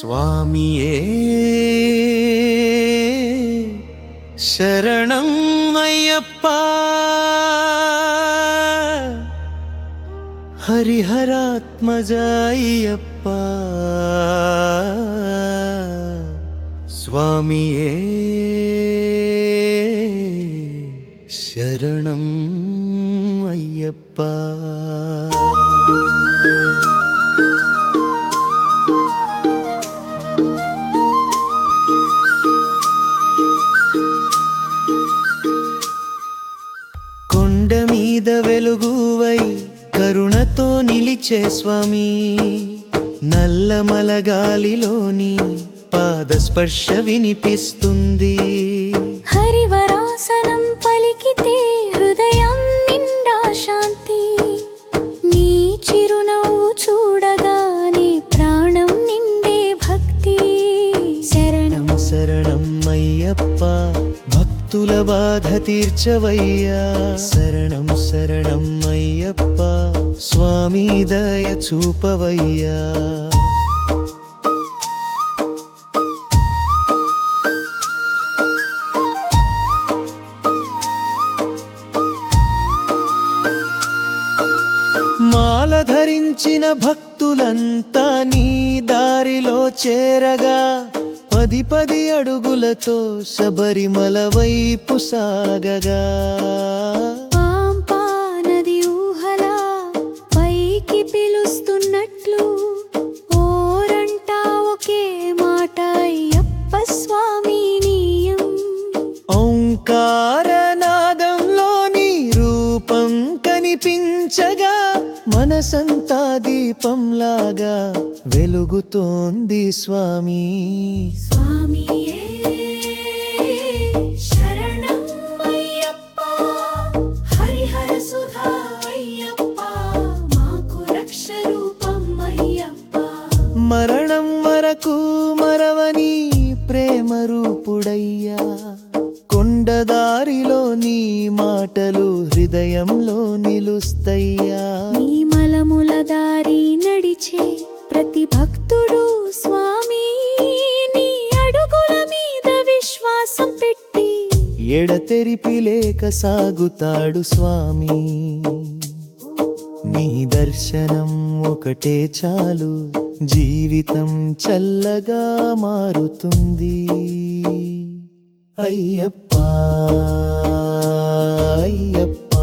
స్వామియే శరణం అయ్యప్ప హరిహరాత్మజాయ్యప్ప స్వామియే శరణం అయ్యప్ప కొండ మీద వెలుగువై కరుణతో నిలిచే స్వామి నల్లమల గాలిలోని పాదస్పర్శ వినిపిస్తుంది హరివరాసనం పలికితే హృదయం నిండా శాంతి నీ చిరునవ్వు చూడగానే ప్రాణం నిండే భక్తి శరణం శరణం అయ్యప్ప భక్తుల బాధ తీర్చవయ్యా శరణం శరణం అయ్యప్ప స్వామి దయ చూపవయ్యా మాల ధరించిన భక్తులంతా నీ దారిలో చేరగా పది పది అడుగులతో శబరిమల వైపు సాగగా పాంపా నది ఊహలా పైకి పిలుస్తున్నట్లు ఓరంటా ఒకే మాట అయ్యప్ప స్వామి నీయం ఓంకారనాదంలోని రూపం కనిపించగా మనసంతా దీపంలాగా వెలుగుతోంది స్వామి స్వామియే శరణం అయ్యప్ప హరిహర సుధా అయ్యప్ప మాకు రక్ష రూపం అయ్యప్ప మరణం వరకు మరవని ప్రేమ రూపుడయ్యా కొండదారిలో నీ మాటలు హృదయంలో నిలుస్తయ్యా నీ మలముల దారి నడిచే ప్రతి భక్తుడు స్వామి నీ అడుగుల మీద విశ్వాసం పెట్టి ఎడతెరిపి లేక సాగుతాడు స్వామి నీ దర్శనం ఒకటే చాలు జీవితం చల్లగా మారుతుంది అయ్యప్ప అయ్యప్ప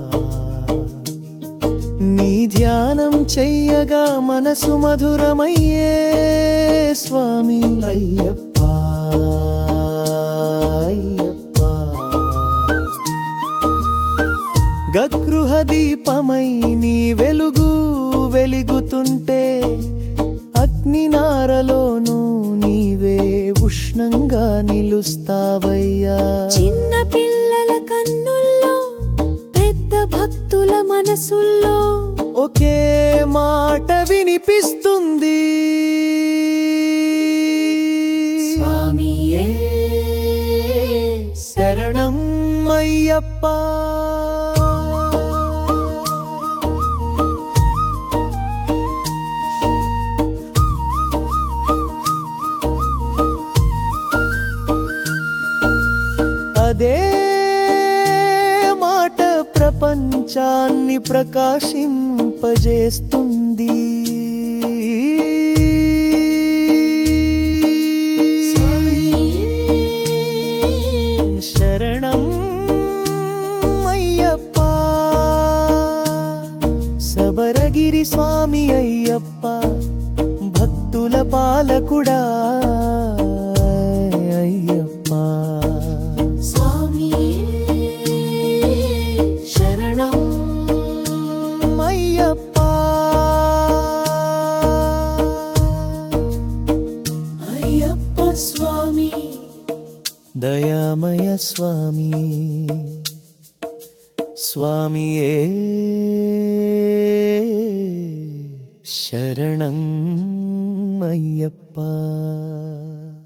నీ ధ్యానం చెయ్యగా మనసు మధురమయ్యే స్వామి అయ్యప్ప అయ్యప్ప గగృహ దీపమై నీ వెలుగు వెలుగుతుంటే అగ్నినారలోనూ నీవే ఉష్ణంగా నిలుస్తావయ్యా చిన్న పిల్లల కన్నుల్లో పెద్ద భక్తుల మనసుల్లో ఒకే మాట వినిపిస్తుంది స్వామియే శరణం అయ్యప్ప అదే మాట ప్రపంచాన్ని ప్రకాశింపజేస్తుంది శరణం అయ్యప్ప శబరగిరి స్వామి అయ్యప్ప భక్తుల పాలకుడా అయ్యప్ప స్వామియే శరణం అయ్యప్ప అయ్యప్ప స్వామి దయామయ స్వామి స్వామియే శరణం అయ్యప్ప